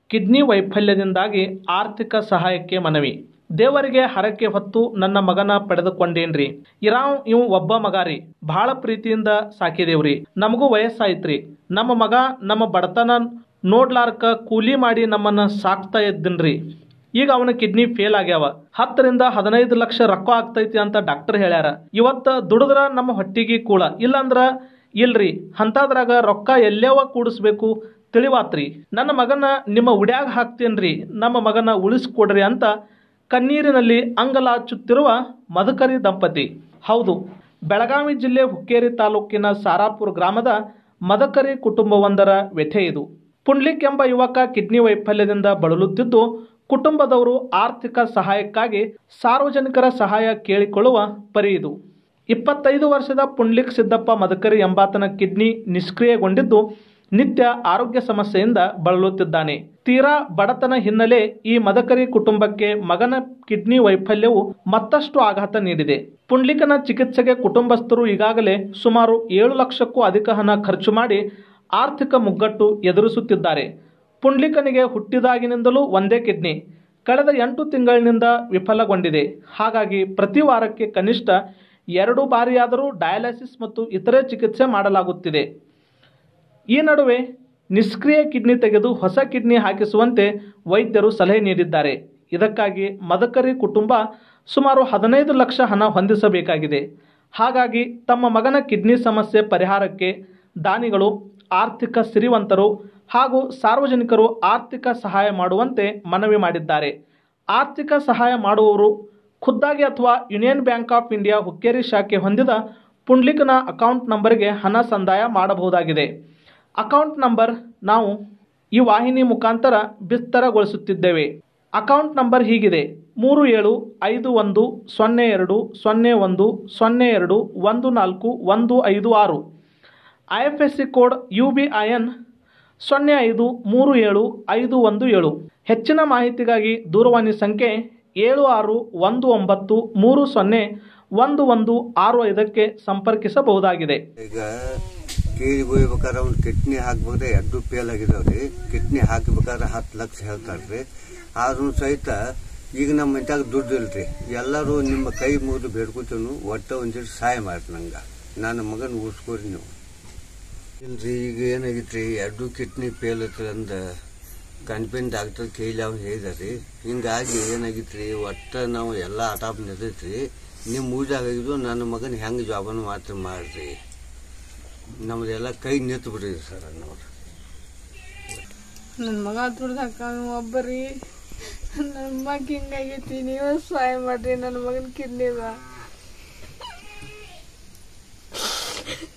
kidney ವೈಫಲ್ಯದಿಂದಾಗಿ ಆರ್ಥಿಕ ಸಹಾಯಕ್ಕೆ ಮನವಿ ದೇವರಿಗೆ ಹರಕೆ ಹೊತ್ತು ನನ್ನ ಮಗನ ಪಡೆದುಕೊಂಡೇನ್ರಿ ಇರಾವ್ ಇವ್ ಒಬ್ಬ ಮಗ ರೀ ಬಹಳ ಪ್ರೀತಿಯಿಂದ ಸಾಕಿದೇವ್ರಿ ನಮಗೂ ವಯಸ್ಸಾಯ್ತ್ರಿ ನಮ್ಮ ಮಗ ನಮ್ಮ ಬಡತನ ನೋಡ್ಲಾರ್ಕ ಕೂಲಿ ಮಾಡಿ ನಮ್ಮನ್ನ ಸಾಕ್ತಾ ಇದ್ದನ್ರಿ ಈಗ ಅವನ ಕಿಡ್ನಿ ಫೇಲ್ ಆಗ್ಯಾವ ಹತ್ತರಿಂದ ಹದಿನೈದು ಲಕ್ಷ ರೊಕ್ಕ ಆಗ್ತೈತಿ ಅಂತ ಡಾಕ್ಟರ್ ಹೇಳ್ಯಾರ ಇವತ್ತ ದುಡಿದ್ರ ನಮ್ಮ ಹೊಟ್ಟಿಗೆ ಕೂಳ ಇಲ್ಲಂದ್ರ ಇಲ್ರಿ ಅಂತಾದ್ರಾಗ ರೊಕ್ಕ ಎಲ್ಲೇವ ಕೂಡಿಸ್ಬೇಕು ತಿಳಿವಾತ್ರಿ ನನ್ನ ಮಗನ ನಿಮ್ಮ ಉಡ್ಯಾಗ ಹಾಕ್ತೇನ್ರಿ ನಮ್ಮ ಮಗನ ಉಳಿಸ್ಕೊಡ್ರಿ ಅಂತ ಕಣ್ಣೀರಿನಲ್ಲಿ ಅಂಗಲಾಚುತ್ತಿರುವ ಮಧುಕರಿ ದಂಪತಿ ಹೌದು ಬೆಳಗಾವಿ ಜಿಲ್ಲೆ ಹುಕ್ಕೇರಿ ತಾಲೂಕಿನ ಸಾರಾಪುರ ಗ್ರಾಮದ ಮದಕರಿ ಕುಟುಂಬವೊಂದರ ವ್ಯಥೆ ಇದು ಪುಂಡ್ಲಿಕ್ ಎಂಬ ಯುವಕ ಕಿಡ್ನಿ ವೈಫಲ್ಯದಿಂದ ಬಳಲುತ್ತಿದ್ದು ಕುಟುಂಬದವರು ಆರ್ಥಿಕ ಸಹಾಯಕ್ಕಾಗಿ ಸಾರ್ವಜನಿಕರ ಸಹಾಯ ಕೇಳಿಕೊಳ್ಳುವ ಪರಿ ಇದು ಇಪ್ಪತ್ತೈದು ವರ್ಷದ ಪುಂಡ್ಲಿಕ್ ಸಿದ್ದಪ್ಪ ಮದಕರಿ ಎಂಬಾತನ ಕಿಡ್ನಿ ನಿಷ್ಕ್ರಿಯಗೊಂಡಿದ್ದು ನಿತ್ಯ ಆರೋಗ್ಯ ಸಮಸ್ಯೆಯಿಂದ ಬಳಲುತ್ತಿದ್ದಾನೆ ತೀರಾ ಬಡತನ ಹಿನ್ನೆಲೆ ಈ ಮದಕರಿ ಕುಟುಂಬಕ್ಕೆ ಮಗನ ಕಿಡ್ನಿ ವೈಫಲ್ಯವು ಮತ್ತಷ್ಟು ಆಘಾತ ನೀಡಿದೆ ಪುಂಡ್ಲಿಕನ ಚಿಕಿತ್ಸೆಗೆ ಕುಟುಂಬಸ್ಥರು ಈಗಾಗಲೇ ಸುಮಾರು ಏಳು ಲಕ್ಷಕ್ಕೂ ಅಧಿಕ ಹಣ ಖರ್ಚು ಮಾಡಿ ಆರ್ಥಿಕ ಮುಗ್ಗಟ್ಟು ಎದುರಿಸುತ್ತಿದ್ದಾರೆ ಪುಂಡ್ಲಿಕನಿಗೆ ಹುಟ್ಟಿದಾಗಿನಿಂದಲೂ ಒಂದೇ ಕಿಡ್ನಿ ಕಳೆದ ಎಂಟು ತಿಂಗಳಿನಿಂದ ವಿಫಲಗೊಂಡಿದೆ ಹಾಗಾಗಿ ಪ್ರತಿ ವಾರಕ್ಕೆ ಕನಿಷ್ಠ ಎರಡು ಬಾರಿಯಾದರೂ ಡಯಾಲಿಸಿಸ್ ಮತ್ತು ಇತರೆ ಚಿಕಿತ್ಸೆ ಮಾಡಲಾಗುತ್ತಿದೆ ಈ ನಡುವೆ ನಿಷ್ಕ್ರಿಯ ಕಿಡ್ನಿ ತೆಗೆದು ಹೊಸ ಕಿಡ್ನಿ ಹಾಕಿಸುವಂತೆ ವೈದ್ಯರು ಸಲಹೆ ನೀಡಿದ್ದಾರೆ ಇದಕ್ಕಾಗಿ ಮದಕರಿ ಕುಟುಂಬ ಸುಮಾರು ಹದಿನೈದು ಲಕ್ಷ ಹಣ ಹೊಂದಿಸಬೇಕಾಗಿದೆ ಹಾಗಾಗಿ ತಮ್ಮ ಮಗನ ಕಿಡ್ನಿ ಸಮಸ್ಯೆ ಪರಿಹಾರಕ್ಕೆ ದಾನಿಗಳು ಆರ್ಥಿಕ ಸಿರಿವಂತರು ಹಾಗೂ ಸಾರ್ವಜನಿಕರು ಆರ್ಥಿಕ ಸಹಾಯ ಮಾಡುವಂತೆ ಮನವಿ ಮಾಡಿದ್ದಾರೆ ಆರ್ಥಿಕ ಸಹಾಯ ಮಾಡುವವರು ಖುದ್ದಾಗಿ ಅಥವಾ Union Bank of India Hukkeri ಶಾಖೆ ಹೊಂದಿದ ಪುಂಡ್ಲಿಕನ ಅಕೌಂಟ್ ನಂಬರ್ಗೆ ಹಣ ಸಂದಾಯ ಮಾಡಬಹುದಾಗಿದೆ ಅಕೌಂಟ್ ನಂಬರ್ ನಾವು ಈ ವಾಹಿನಿ ಮುಖಾಂತರ ಬಿಸ್ತರಗೊಳಿಸುತ್ತಿದ್ದೇವೆ ಅಕೌಂಟ್ ನಂಬರ್ ಹೀಗಿದೆ ಮೂರು ಏಳು ಐದು ಒಂದು ಸೊನ್ನೆ ಎರಡು ಸೊನ್ನೆ ಒಂದು ಸೊನ್ನೆ ಎರಡು ಒಂದು ನಾಲ್ಕು ಒಂದು ಐದು ಆರು I F S C code U B I N ಸೊನ್ನೆ ಐದು ಮೂರು ಏಳು ಐದು ಒಂದು ಏಳು ಹೆಚ್ಚಿನ ಮಾಹಿತಿಗಾಗಿ ದೂರವಾಣಿ ಸಂಖ್ಯೆ ಏಳು ಆರು ಒಂದು ಒಂಬತ್ತು ಮೂರು ಸೊನ್ನೆ ಒಂದು ಒಂದು ಆರು ಐದಕ್ಕೆ ಸಂಪರ್ಕಿಸಬಹುದಾಗಿದೆ ಈಗ ಕೇಳಿ ಹೋಗ್ಬೇಕಾದ್ರೆ ಅವ್ನು ಕಿಡ್ನಿ ಹಾಕ್ಬೇಕಾದ್ರೆ ಎರಡು ಫೇಲ್ ಆಗಿದಾವ್ರಿ ಕಿಡ್ನಿ ಹಾಕ್ಬೇಕಾದ್ರೆ ಹತ್ತು ಲಕ್ಷ ಹೇಳ್ತಾರ್ರಿ ಆದ್ರೂ ಸಹಿತ ಈಗ ನಮ್ಮ ಮನ್ಯಾಗ ದುಡ್ಡು ಇಲ್ರಿ ಎಲ್ಲರೂ ನಿಮ್ಮ ಕೈ ಮುಗಿದು ಬೇಡ್ಕೊತೀನು ಒಟ್ಟ ಒಂದಿಟ್ಟು ಸಹಾಯ ಮಾಡ್ರಿ ನಂಗೆ ನನ್ನ ಮಗನ ಉಳಿಸ್ಕೊರಿ ನೀವು ಇಲ್ರಿ ಈಗ ಏನಾಗಿತ್ರಿ ಎರಡು ಕಿಡ್ನಿ ಫೇಲ್ ಐತ್ರಿ ಅಂದ ಕನ್ಪಿನ್ ಡಾಕ್ಟರ್ ಕೇಳಿ ಅವ್ನು ಹೇಳಿದಾರಿ ಹಿಂಗಾಗಿ ಏನಾಗಿತ್ರಿ ಒಟ್ಟ ನಾವು ಎಲ್ಲ ಆಟಾಪ್ ನಿಂತೈತ್ರಿ ನಿಮ್ಮ ಮೂಜಾಗಿದ್ದು ನನ್ನ ಮಗನ ಹೆಂಗೆ ಜಾಬನ್ನು ಮಾತ್ರ ಮಾಡ್ರಿ ನಮ್ದೆಲ್ಲ ಕೈ ನಿಂತು ಬಿಟ್ಟಿದೆ ಸರ್ ಅನ್ನೋರು ನನ್ನ ಮಗ ದುಡ್ದಾಕ ಒಬ್ಬರಿ ನನ್ನ ಮಗ ಹಿಂಗಾಗೈತಿ ನೀವು ಸಹಾಯ ಮಾಡ್ರಿ ನನ್ನ ಮಗನ ಕಿಡ್ನಿದ